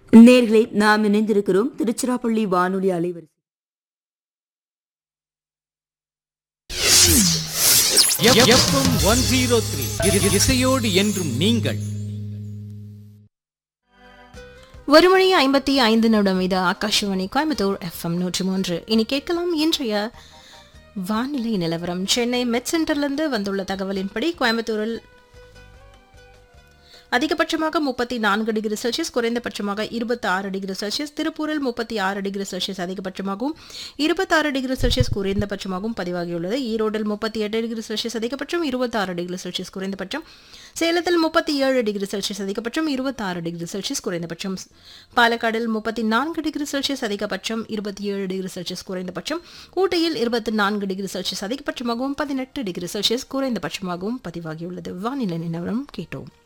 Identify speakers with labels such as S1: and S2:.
S1: நேர்களை நாம் இணைந்திருக்கிறோம் திருச்சிராப்பள்ளி வானொலி அலைவரிசை
S2: எஃப்எம் ஒன் ஜீரோ த்ரீ இசையோடு என்றும் நீங்கள்
S3: ஒரு மணி ஐம்பத்தி ஐந்து நிமிடம் இது ஆகாஷவாணி கோயம்புத்தூர் எஃப்எம் நூற்றி மூன்று இனி கேட்கலாம் இன்றைய வானிலை நிலவரம் சென்னை மெட் சென்டர்லேருந்து வந்துள்ள தகவலின்படி கோயம்புத்தூரில் அதிகபட்சமாக முப்பத்தி நான்கு டிகிரி செல்சியஸ் குறைந்தபட்சமாக இருபத்தி ஆறு டிகிரி செல்சியஸ் திருப்பூரில் முப்பத்தி ஆறு டிகிரி செல்சியஸ் அதிகபட்சமாகவும் இருபத்தாறு டிகிரி செல்சியஸ் குறைந்தபட்சமாகவும் பதிவாகியுள்ளது ஈரோடில் முப்பத்தி எட்டு டிகிரி செல்சியஸ் அதிகபட்சம் இருபத்தாறு டிகிரி செல்சியஸ் குறைந்தபட்சம் சேலத்தில் முப்பத்தி ஏழு டிகிரி செல்சியஸ் அதிகபட்சம் இருபத்தாறு டிகிரி செல்சியஸ் குறைந்தபட்சம் பாலக்காடில் முப்பத்தி நான்கு டிகிரி செல்சியஸ் அதிகபட்சம் இருபத்தி ஏழு டிகிரி செல்சியஸ் குறைந்தபட்சம் ஊட்டியில் இருபத்தி நான்கு டிகிரி செல்சியஸ் அதிகபட்சமாகவும் பதினெட்டு டிகிரி செல்சியஸ் குறைந்தபட்சமாகவும் பதிவாகியுள்ளது வானிலை நிலவரம் கேட்டோம்